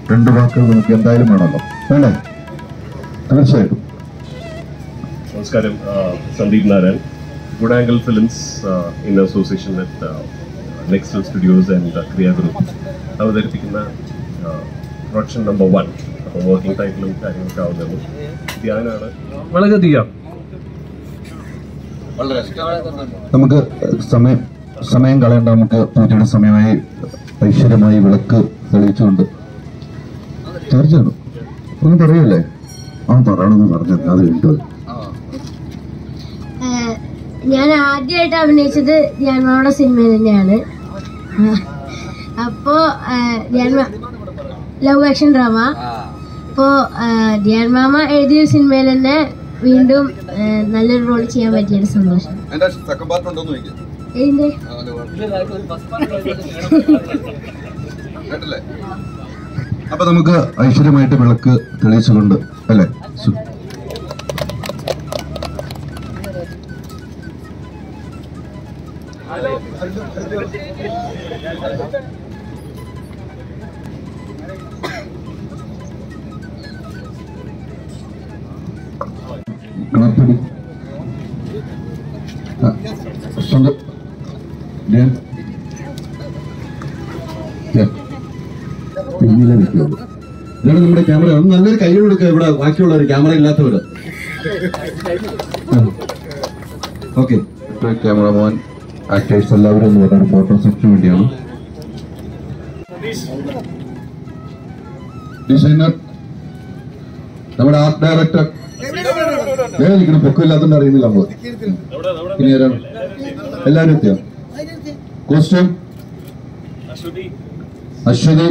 രണ്ട് വാക്കുകൾ നമുക്ക് എന്തായാലും വേണമല്ലോ വേണ്ടേ തീർച്ചയായിട്ടും നമസ്കാരം Sandeep Narayan good angle films in association with next studios and Kriya group അവതരിപ്പിക്കുന്ന പ്രൊഡക്ഷൻ നമ്പർ വൺ അപ്പോൾ വർക്കിംഗ് ടൈറ്റിലും കാര്യങ്ങളൊക്കെ ആവുന്നത് ധ്യാനാണ് വളരെയധികം നമുക്ക് സമയം സമയം കളയേണ്ട നമുക്ക് പൂജയുടെ സമയമായി ഐശ്വര്യമായി വിളക്ക് തെളിയിച്ചുകൊണ്ട് തീർച്ചയായിട്ടും ഒന്ന് പറയല്ലേ ആ പറയണമെന്ന് പറഞ്ഞത് അത് കേട്ടു ഏഹ് ഞാൻ ആദ്യമായിട്ട് അഭിനയിച്ചത് ധ്യാൻമാമയുടെ സിനിമയിൽ തന്നെയാണ് ആഹ് അപ്പോ ഏഹ് ധ്യാൻമാ ലവ് ആക്ഷൻ ഡ്രാമ അപ്പോ ഏഹ് ധ്യാൻമാമ എഴുതിയ സിനിമയിൽ തന്നെ വീണ്ടും ഏഹ് നല്ലൊരു റോൾ ചെയ്യാൻ പറ്റിയൊരു സന്തോഷം എന്റെ സെക്കൻഡ് പാർട്ട് ഉണ്ടോന്ന് ചോദിക്കാം ഇതിന്റെ കേട്ടില്ലേ അപ്പൊ നമുക്ക് ഐശ്വര്യമായിട്ട് വിളക്ക് തെളിയിച്ചുകൊണ്ട് അല്ലെ സു- കണപ്പടി ആ, സ്വന്തം ധ്യാൻ. ധ്യാൻ. പിന്നിലെ നിൽക്കുള്ളൂ ഇതാണ് നമ്മുടെ ക്യാമറ ഒന്ന് നല്ലൊരു കൈ കൊടുക്കുക ഇവിടെ ബാക്കിയുള്ളവർ ക്യാമറ ഇല്ലാത്തവര് ഓക്കെ ക്യാമറമാൻ ആക്ടേഴ്സ് എല്ലാവരും ഒന്ന് പറയാം ഫോട്ടോ സെക്ഷന് വേണ്ടിയാണ് ഡിസൈനർ നമ്മുടെ ആർട്ട് ഡയറക്ടർ ഏതിരിക്കണം പൊക്കമില്ലാത്തോണ്ട് അറിയുന്നില്ല നമ്മൾ ഇനി ആരാണ് എല്ലാവരും എത്തിയോ കോസ്റ്റ്യൂം അശ്വതി